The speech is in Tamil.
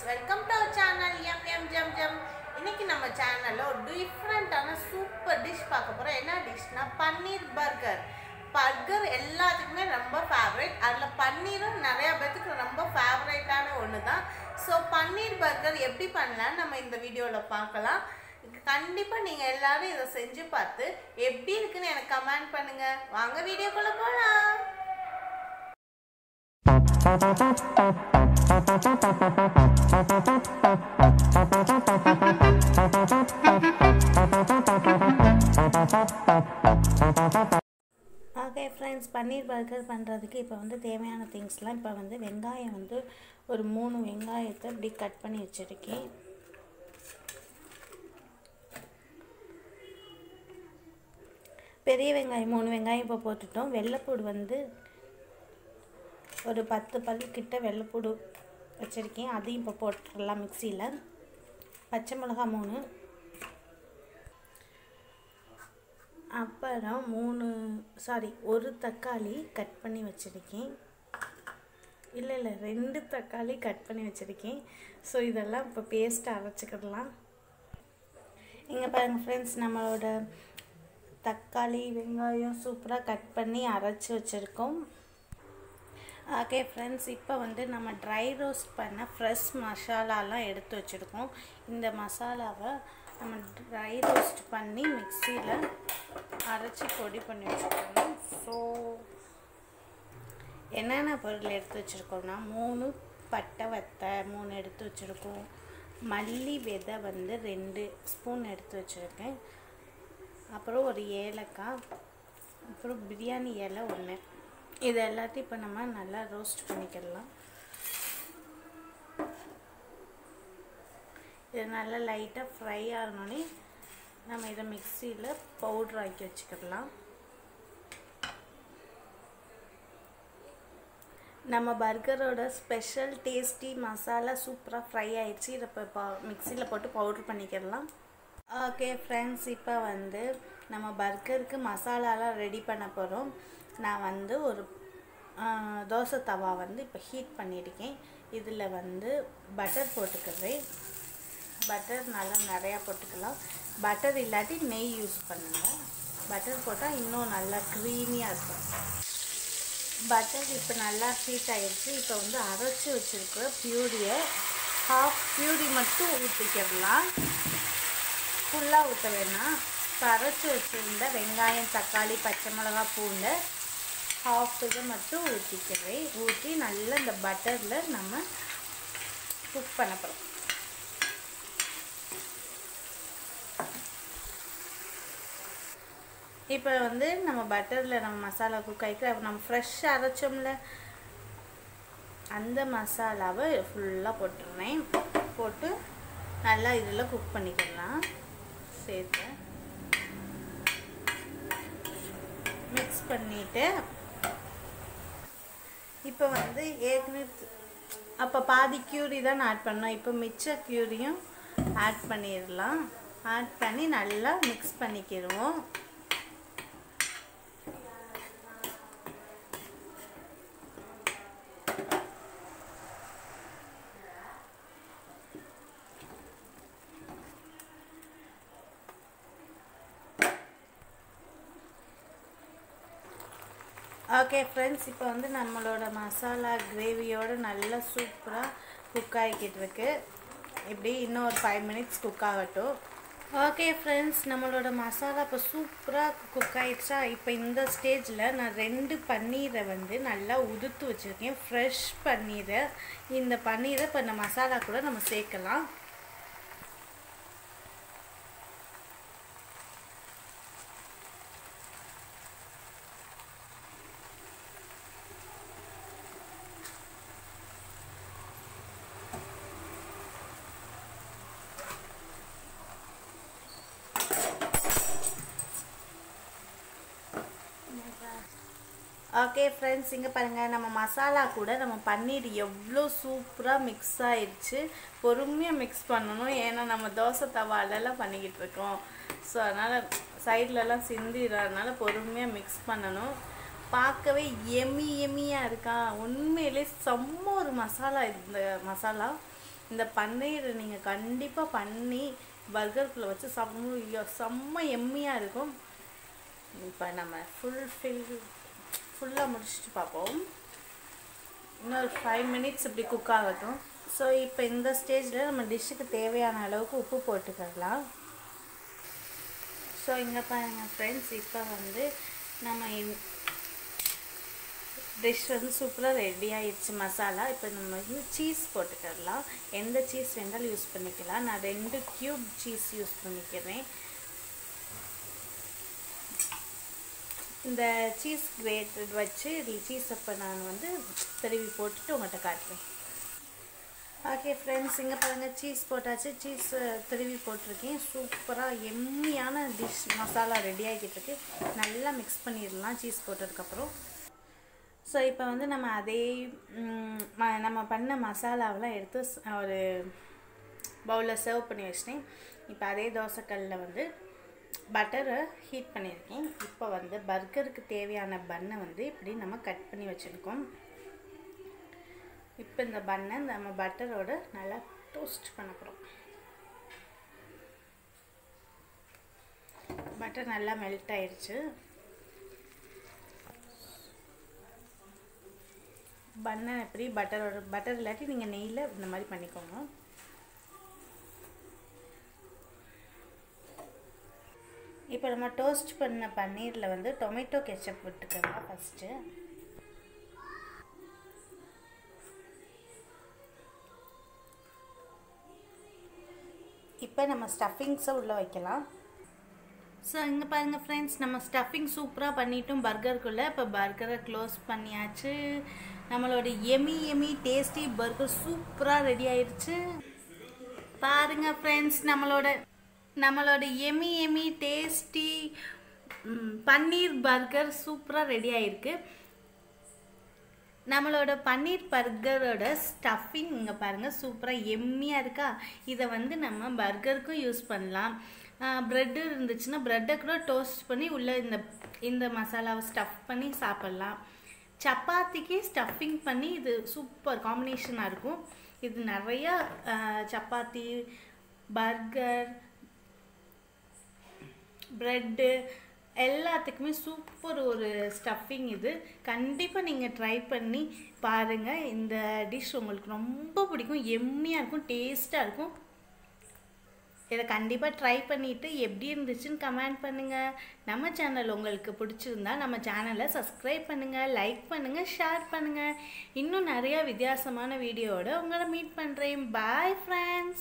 welcome to our channel M M ஜம் ஜம் இன்னைக்கு நம்ம சேனலில் ஒரு டிஃப்ரெண்ட்டான சூப்பர் டிஷ் பார்க்க போகிறோம் என்ன டிஷ்னா பன்னீர் பர்கர் பர்கர் எல்லாத்துக்குமே ரொம்ப ஃபேவரட் அதில் பன்னீரும் நிறையா பேத்துக்கு ரொம்ப ஃபேவரட்டான ஒன்று தான் ஸோ பன்னீர் பர்கர் எப்படி பண்ணலாம்னு நம்ம இந்த வீடியோவில் பார்க்கலாம் கண்டிப்பாக நீங்கள் எல்லாரும் இதை செஞ்சு பார்த்து எப்படி இருக்குன்னு எனக்கு கமெண்ட் பண்ணுங்கள் வாங்க வீடியோக்குள்ளே போகலாம் ஓகே ஃப்ரெண்ட்ஸ் பன்னீர் பர்கர் பண்ணுறதுக்கு இப்போ வந்து தேவையான திங்ஸ்லாம் இப்போ வந்து வெங்காயம் வந்து ஒரு மூணு வெங்காயத்தை இப்படி கட் பண்ணி வச்சுருக்கேன் பெரிய வெங்காயம் மூணு வெங்காயம் இப்போ போட்டுட்டோம் வெள்ளைப்பூடு வந்து ஒரு பத்து பல் கிட்ட வெள்ளைப்பூடு வச்சுருக்கேன் அதையும் இப்போ போட்டுடலாம் மிக்சியில் பச்சை மிளகா மூணு அப்புறம் மூணு சாரி ஒரு தக்காளி கட் பண்ணி வச்சுருக்கேன் இல்லை இல்லை ரெண்டு தக்காளி கட் பண்ணி வச்சுருக்கேன் ஸோ இதெல்லாம் இப்போ பேஸ்ட்டு அரைச்சிக்கிடலாம் இங்கே பாருங்கள் ஃப்ரெண்ட்ஸ் நம்மளோட தக்காளி வெங்காயம் சூப்பராக கட் பண்ணி அரைச்சி வச்சுருக்கோம் ஓகே ஃப்ரெண்ட்ஸ் இப்போ வந்து நம்ம ட்ரை ரோஸ்ட் பண்ண ஃப்ரெஷ் மசாலாலாம் எடுத்து வச்சுருக்கோம் இந்த மசாலாவை நம்ம ட்ரை ரோஸ்ட் பண்ணி மிக்சியில் அரைச்சி பொடி பண்ணி வச்சுருக்கோம் ஸோ என்னென்ன பொருள் எடுத்து வச்சுருக்கோம்னா மூணு பட்டை வத்தை மூணு எடுத்து வச்சுருக்கோம் மல்லி விதை வந்து ரெண்டு ஸ்பூன் எடுத்து வச்சுருக்கேன் அப்புறம் ஒரு ஏலக்காய் அப்புறம் பிரியாணி இலை ஒன்று இது எல்லாத்தையும் இப்போ நம்ம நல்லா ரோஸ்ட் பண்ணிக்கிடலாம் இது நல்லா லைட்டாக ஃப்ரை ஆகணுன்னே நம்ம இதை மிக்சியில் பவுட்ரு ஆக்கி வச்சுக்கிடலாம் நம்ம பர்கரோட ஸ்பெஷல் டேஸ்டி மசாலா சூப்பராக ஃப்ரை ஆயிடுச்சு இதை இப்போ மிக்சியில் போட்டு பவுட்ரு பண்ணிக்கிடலாம் ஓகே ஃப்ரெண்ட்ஸ் இப்போ வந்து நம்ம பர்கருக்கு மசாலாலாம் ரெடி பண்ண போகிறோம் நான் வந்து ஒரு தோசை தவா வந்து இப்போ ஹீட் பண்ணியிருக்கேன் இதில் வந்து பட்டர் போட்டுக்கிறேன் பட்டர் நல்லா நிறையா போட்டுக்கலாம் பட்டர் இல்லாட்டி நெய் யூஸ் பண்ணுங்கள் பட்டர் போட்டால் இன்னும் நல்லா க்ரீமியாக இருக்கும் பட்டர் இப்போ நல்லா ஹீட் ஆகிடுச்சு இப்போ வந்து அரைச்சி வச்சுருக்கிற பியூரியை ஹாஃப் பியூரி மட்டும் ஊற்றிக்கிடலாம் ஃபுல்லாக ஊற்ற வேணாம் இப்போ அரைச்சி வச்சுருந்த வெங்காயம் தக்காளி பச்சை மிளகா பூண்டை ஹாஃப் இதை மட்டும் ஊற்றிக்கிறேன் ஊற்றி நல்லா இந்த பட்டரில் நம்ம குக் பண்ண போகிறோம் இப்போ வந்து நம்ம பட்டரில் நம்ம மசாலா குக் ஆகிக்கிற நம்ம ஃப்ரெஷ்ஷாக அரைச்சோம்ல அந்த மசாலாவை ஃபுல்லாக போட்டுருவேன் போட்டு நல்லா இதில் குக் பண்ணிக்கலாம் சேர்த்து மிக்ஸ் பண்ணிவிட்டு இப்போ வந்து ஏற்கனவே அப்போ பாதி க்யூரி தான் ஆட் பண்ணோம் இப்போ மிச்ச க்யூரியும் ஆட் பண்ணிடலாம் ஆட் பண்ணி நல்லா மிக்ஸ் பண்ணிக்கிடுவோம் ஓகே ஃப்ரெண்ட்ஸ் இப்போ வந்து நம்மளோட மசாலா கிரேவியோடு நல்லா சூப்பராக குக் ஆகிக்கிட்டு இருக்கு இப்படி இன்னும் ஒரு ஃபைவ் மினிட்ஸ் குக் ஆகட்டும் ஓகே ஃப்ரெண்ட்ஸ் நம்மளோட மசாலா இப்போ சூப்பராக குக் ஆகிடுச்சா இப்போ இந்த ஸ்டேஜில் நான் ரெண்டு பன்னீரை வந்து நல்லா உதுத்து வச்சுருக்கேன் ஃப்ரெஷ் பன்னீரை இந்த பன்னீரை இப்போ இந்த மசாலா கூட நம்ம சேர்க்கலாம் ஓகே ஃப்ரெண்ட்ஸ் இங்கே பாருங்கள் நம்ம மசாலா கூட நம்ம பன்னீர் எவ்வளோ சூப்பராக மிக்ஸ் ஆயிடுச்சு பொறுமையாக மிக்ஸ் பண்ணணும் ஏன்னா நம்ம தோசை தவாலெல்லாம் பண்ணிக்கிட்டு இருக்கோம் ஸோ அதனால் சைட்லலாம் சிந்திடுறதுனால பொறுமையாக மிக்ஸ் பண்ணணும் பார்க்கவே எம்மி எம்மியாக இருக்கா உண்மையிலே செம்ம ஒரு மசாலா இந்த மசாலா இந்த பன்னீர் நீங்கள் கண்டிப்பாக பண்ணி பர்கருக்குள்ளே வச்சு சாப்பிடும்போது ஐயோ செம்ம எம்மியாக இருக்கும் இப்போ நம்ம ஃபுல் ஃபில் ஃபுல்லாக முடிச்சுட்டு பார்ப்போம் இன்னொரு ஃபைவ் மினிட்ஸ் இப்படி குக் ஆகட்டும் ஸோ இப்போ இந்த ஸ்டேஜில் நம்ம டிஷ்ஷுக்கு தேவையான அளவுக்கு உப்பு போட்டுக்கலாம் ஸோ இங்கே பாருங்கள் ஃப்ரெண்ட்ஸ் இப்போ வந்து நம்ம டிஷ் வந்து சூப்பராக ரெடி ஆயிடுச்சு மசாலா இப்போ நம்ம வந்து சீஸ் போட்டுக்கலாம் எந்த சீஸ் வேணாலும் யூஸ் பண்ணிக்கலாம் நான் ரெண்டு க்யூப் சீஸ் யூஸ் பண்ணிக்கிறேன் இந்த சீஸ் கிரேட்டட் வச்சு சீஸ் அப்போ நான் வந்து திருவி போட்டுட்டு உங்கள்கிட்ட காட்டுறேன் ஓகே ஃப்ரெண்ட்ஸ் இங்கே பாருங்கள் சீஸ் போட்டாச்சு சீஸ் திருவி போட்டிருக்கேன் சூப்பராக எம்மியான டிஷ் மசாலா ரெடி ஆகிட்டு இருக்கு நல்லா மிக்ஸ் பண்ணிடலாம் சீஸ் போட்டதுக்கப்புறம் ஸோ இப்போ வந்து நம்ம அதே நம்ம பண்ண மசாலாவெலாம் எடுத்து ஒரு பவுலில் சர்வ் பண்ணி வச்சிட்டேன் இப்போ அதே தோசைக்கல்லில் வந்து பட்டரை ஹீட் பண்ணியிருக்கேன் இப்போ வந்து பர்கருக்கு தேவையான பன்னை வந்து இப்படி நம்ம கட் பண்ணி வச்சுருக்கோம் இப்போ இந்த பன்னை நம்ம பட்டரோட நல்லா டோஸ்ட் பண்ண போகிறோம் பட்டர் நல்லா மெல்ட் ஆயிடுச்சு பன்னை எப்படி பட்டரோட பட்டர் இல்லாட்டி நீங்கள் நெய்யில் இந்த மாதிரி பண்ணிக்கோங்க இப்போ நம்ம டோஸ்ட் பண்ண பன்னீரில் வந்து டொமேட்டோ கெச்சப் விட்டுக்கலாம் ஃபஸ்ட்டு இப்போ நம்ம ஸ்டஃபிங்ஸை உள்ளே வைக்கலாம் ஸோ இங்கே பாருங்கள் ஃப்ரெண்ட்ஸ் நம்ம ஸ்டஃபிங் சூப்பராக பண்ணிட்டோம் பர்கருக்குள்ளே இப்போ பர்கரை க்ளோஸ் பண்ணியாச்சு நம்மளோட எமி எமி டேஸ்டி பர்கர் சூப்பராக ரெடி ஆயிடுச்சு பாருங்கள் ஃப்ரெண்ட்ஸ் நம்மளோட நம்மளோட yummy yummy tasty paneer burger சூப்பராக ரெடி ஆயிருக்கு நம்மளோட பன்னீர் பர்கரோட ஸ்டஃபிங் இங்கே பாருங்கள் சூப்பராக எம்மியாக இருக்கா இதை வந்து நம்ம பர்கருக்கும் யூஸ் பண்ணலாம் ப்ரெட்டு இருந்துச்சுன்னா ப்ரெட்டை கூட டோஸ்ட் பண்ணி உள்ளே இந்த இந்த மசாலாவை ஸ்டஃப் பண்ணி சாப்பிட்லாம் சப்பாத்திக்கு ஸ்டஃபிங் பண்ணி இது சூப்பர் காம்பினேஷனாக இருக்கும் இது நிறையா சப்பாத்தி பர்கர் ப்ரெட்டு எல்லாத்துக்குமே சூப்பர் ஒரு ஸ்டஃபிங் இது கண்டிப்பாக நீங்கள் ட்ரை பண்ணி பாருங்கள் இந்த டிஷ் உங்களுக்கு ரொம்ப பிடிக்கும் எம்மியாக இருக்கும் டேஸ்ட்டாக இருக்கும் இதை கண்டிப்பாக ட்ரை பண்ணிவிட்டு எப்படி இருந்துச்சுன்னு கமெண்ட் பண்ணுங்கள் நம்ம சேனல் உங்களுக்கு பிடிச்சிருந்தா நம்ம சேனலை சப்ஸ்கிரைப் பண்ணுங்கள் லைக் பண்ணுங்கள் ஷேர் பண்ணுங்கள் இன்னும் நிறையா வித்தியாசமான வீடியோவோட உங்களை மீட் பண்ணுறேன் பாய் ஃப்ரெண்ட்ஸ்